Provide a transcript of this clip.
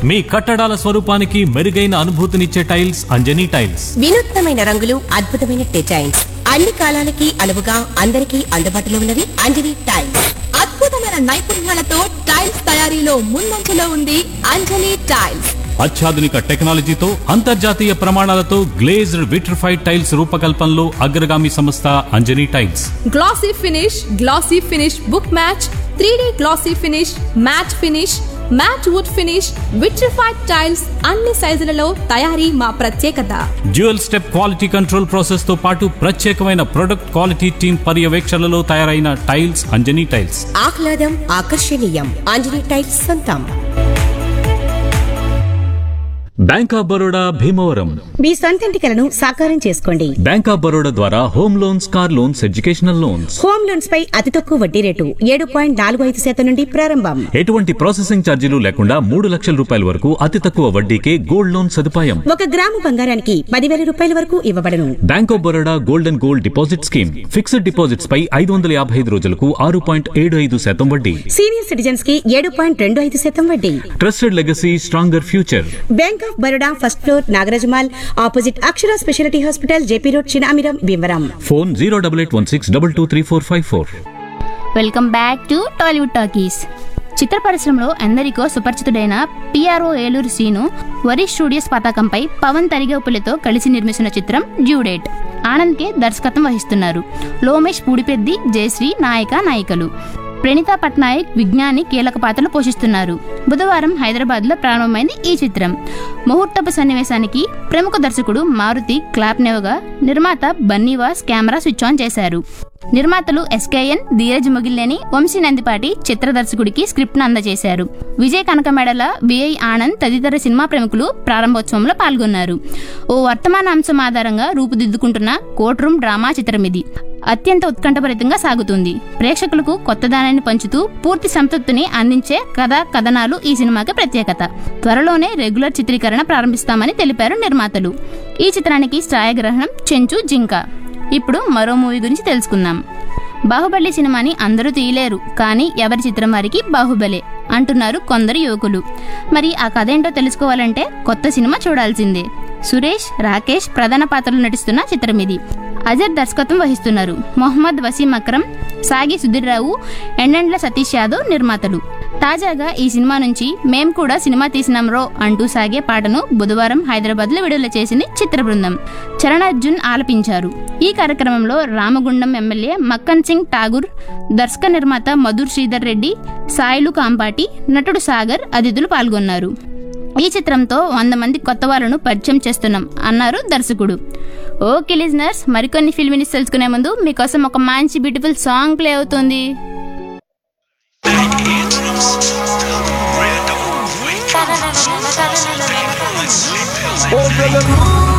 మీ కట్టడాల స్వరూపానికి మెరుగైన అనుభూతినిచ్చే టైల్స్ అంజనీ టైల్స్ వినూత్నమైన రంగులు అద్భుతమైన డిజైన్స్ అన్ని కాలాలకి అనువుగా అందరికీ అందుబాటులో ఉన్నది అంజనీ టైల్స్ అద్భుతమైన నైపుణ్యాలతో టైల్స్ తయారీలో ముందంజలో ఉంది అంజలి టైల్స్ అత్యాధునిక టెక్నాలజీతో అంతర్జాతీయ ప్రమాణాలతో గ్లేజ్డ్ విట్రిఫైడ్ టైల్స్ రూపకల్పనలో అగ్రగామి సంస్థ Anjani tiles glossy finish glossy finish book match three glossy finish matt finish matt wood finish vitrified tiles అన్ని సైజులలో తయారీ మా ప్రత్యేకత dual step quality control process తో పాటు ప్రత్యేకమైన ప్రొడక్ట్ క్వాలిటీ టీమ్ పర్యవేక్షణలో తయారైన టైల్స్ అంజనీ టైల్స్ ఆహ్లాదం ఆకర్షణీయం అంజనీ టైల్స్ సొంతం బ్యాంక్ ఆఫ్ బరోడా భీమవరం మీ సొంతింటి కలను సాకారం చేసుకోండి బ్యాంక్ ఆఫ్ బరోడా ద్వారా home loans car loans educational loans home loans పై అతి తక్కువ వడ్డీ రేటు ఏడు పాయింట్ నాలుగు ఐదు శాతం నుండి ప్రారంభం ఎటువంటి ప్రాసెసింగ్ ఛార్జీలు లేకుండా మూడు లక్షల రూపాయల వరకు అతి తక్కువ వడ్డీకే గోల్డ్ లోన్ సదుపాయం ఒక గ్రాము బంగారానికి పదివేల రూపాయల వరకు ఇవ్వబడను bank of Baroda gold and gold deposit scheme fixed deposits పై ఐదు వందల యాభై ఐదు రోజులకు ఆరు పాయింట్ ఏడు ఐదు శాతం వడ్డీ సీనియర్ సిటిజన్స్ కి ఏడు పాయింట్ రెండు ఐదు శాతం వడ్డీ trusted legacy stronger future bank of Baroda first floor Nagaraj mall opposite Akshara speciality hospital JP road Chinamiram Bhimavaram phone zero double eight one six double two three four five four welcome back to Tollywood talkies చిత్ర పరిశ్రమలో ఎందరికో సుపరిచితుడైన PRO Eluru Seenu వరి studios పతాకంపై పవన్ తరిగేపులతో కలిసి నిర్మిస్తున్న చిత్రం డ్యూడేట్ ఆనంద్కే దర్శకత్వం వహిస్తున్నారు లోమేష్ పూడిపెద్ది జయశ్రీ నాయక నాయికలు ప్రణీత పట్నాయక్ విజ్ఞాని కీలక పాత్రలు పోషిస్తున్నారు బుధవారం హైదరాబాద్లో ప్రారంభమైంది ఈ చిత్రం ముహూర్తపు సన్నివేశానికి ప్రముఖ దర్శకుడు మారుతి క్లాప్ నెవగా నిర్మాత బన్నీవాస్ కెమెరా స్విచ్ ఆన్ చేశారు నిర్మాతలు ఎస్కేఎన్ ధీరజ్ మొగిల్లేని వంశీ నందిపాటి చిత్ర దర్శకుడికి స్క్రిప్ట్ ను అందజేశారు విజయ్ కనకమెడల విఐ ఆనంద్ తదితర సినిమా ప్రముఖులు ప్రారంభోత్సవంలో పాల్గొన్నారు ఓ వర్తమాన అంశం ఆధారంగా రూపుదిద్దుకుంటున్న కోర్ట్ రూమ్ డ్రామా చిత్రం ఇది అత్యంత ఉత్కంఠభరితంగా సాగుతుంది ప్రేక్షకులకు కొత్తదానాన్ని పంచుతూ పూర్తి సంతృప్తిని అందించే కథ కథనాలు ఈ సినిమాకి ప్రత్యేకత త్వరలోనే రెగ్యులర్ చిత్రీకరణ ప్రారంభిస్తామని తెలిపారు నిర్మాతలు ఈ చిత్రానికి ఛాయాగ్రహణం చెంచు జింక ఇప్పుడు మరో మూవీ గురించి తెలుసుకుందాం బాహుబలి సినిమాని అందరూ తీయలేరు కానీ ఎవరి చిత్రం వారికి బాహుబలే అంటున్నారు కొందరు యువకులు మరి ఆ కథ ఏంటో తెలుసుకోవాలంటే కొత్త సినిమా చూడాల్సిందే సురేష్ రాకేష్ ప్రధాన పాత్రలు నటిస్తున్న చిత్రం ఇది అజర్ దర్శకత్వం వహిస్తున్నారు మొహమ్మద్ వసీం అక్రమ్ సాగి సుధీర్ రావు ఎండెండ్ల సతీష్ యాదవ్ నిర్మాతలు తాజాగా ఈ సినిమా నుంచి మేం కూడా సినిమా తీసినాం రో అంటూ సాగే పాటను బుధవారం హైదరాబాద్ లో విడుదల చేసింది చిత్ర బృందం చరణార్జున్ ఆలపించారు ఈ కార్యక్రమంలో రామగుండం ఎమ్మెల్యే మక్కన్ సింగ్ ఠాగూర్ దర్శక నిర్మాత మధుర్ శ్రీధర్ రెడ్డి సాయిలు కాంపాటి నటుడు సాగర్ అతిథులు పాల్గొన్నారు ఈ చిత్రంతో వంద మంది కొత్త వాళ్ళను పరిచయం చేస్తున్నాం అన్నారు దర్శకుడు ఓకే లిజనర్స్ మరికొన్ని ఫిల్మ్ న్యూస్ తెలుసుకునే ముందు మీకోసం ఒక మంచి బ్యూటిఫుల్ సాంగ్ ప్లే అవుతుంది Oh, brother,